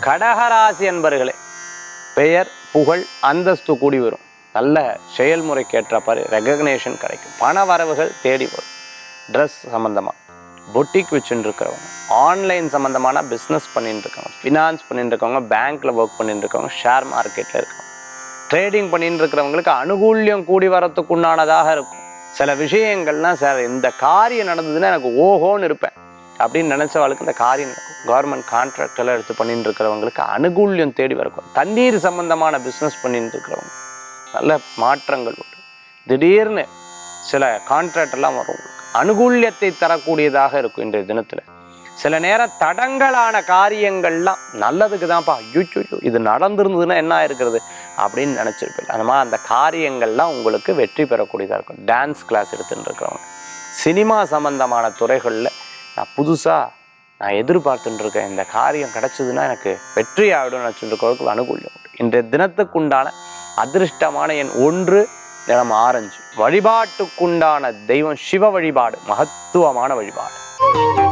கடகராசி அன்பர்களே பெயர் புகழ் அந்தஸ்து கூடி வரும் நல்ல செயல்முறைக்கேற்ற பாரு ரெகக்னேஷன் கிடைக்கும் பண வரவுகள் தேடி வரும் ட்ரெஸ் சம்மந்தமாக பொட்டிக் வச்சுட்டு இருக்கிறவங்க ஆன்லைன் சம்மந்தமான பிஸ்னஸ் பண்ணிட்டு இருக்கவங்க ஃபினான்ஸ் பண்ணிட்டு இருக்கவங்க பேங்க்கில் ஒர்க் பண்ணிட்டு இருக்கவங்க ஷேர் மார்க்கெட்டில் இருக்கவங்க ட்ரேடிங் பண்ணிட்டு இருக்கிறவங்களுக்கு அனுகூல்யம் கூடி வரத்துக்கு உண்டானதாக இருக்கும் சில விஷயங்கள்லாம் சார் இந்த காரியம் நடந்ததுன்னா எனக்கு ஓஹோன்னு இருப்பேன் அப்படின்னு நினைச்சவங்களுக்கு இந்த காரியம் நடக்கும் கவர்மெண்ட் கான்ட்ராக்ட் எல்லாம் எடுத்து பண்ணிட்டு இருக்கிறவங்களுக்கு அனுகூல்யம் தேடி வரக்கும் தண்ணீர் சம்பந்தமான பிஸ்னஸ் பண்ணிட்டு இருக்கிறவங்க நல்ல மாற்றங்கள் உண்டு திடீர்னு சில கான்ட்ராக்ட் எல்லாம் வரும் உங்களுக்கு அனுகூல்யத்தை தரக்கூடியதாக இருக்கும் இன்றைய தினத்தில் சில நேரம் தடங்கலான காரியங்கள்லாம் நல்லதுக்கு தான்ப்பா ஐயோ இது நடந்திருந்ததுன்னா என்ன ஆயிருக்கிறது அப்படின்னு நினச்சிருப்பேன் அந்த மாதிரி அந்த காரியங்கள்லாம் உங்களுக்கு வெற்றி பெறக்கூடியதாக இருக்கும் டான்ஸ் கிளாஸ் எடுத்துட்டு இருக்கிறவங்க சினிமா சம்பந்தமான துறைகளில் நான் புதுசாக நான் எதிர்பார்த்துட்டு இருக்கேன் இந்த காரியம் கிடைச்சதுன்னா எனக்கு வெற்றி ஆகிடும் நினச்சிட்டு இருக்கிறவங்களுக்கு அனுகூல்யம் உண்டு இன்றைய தினத்துக்குண்டான அதிர்ஷ்டமான எண் ஒன்று நிறம் ஆரஞ்சு வழிபாட்டுக்குண்டான தெய்வம் சிவ வழிபாடு மகத்துவமான வழிபாடு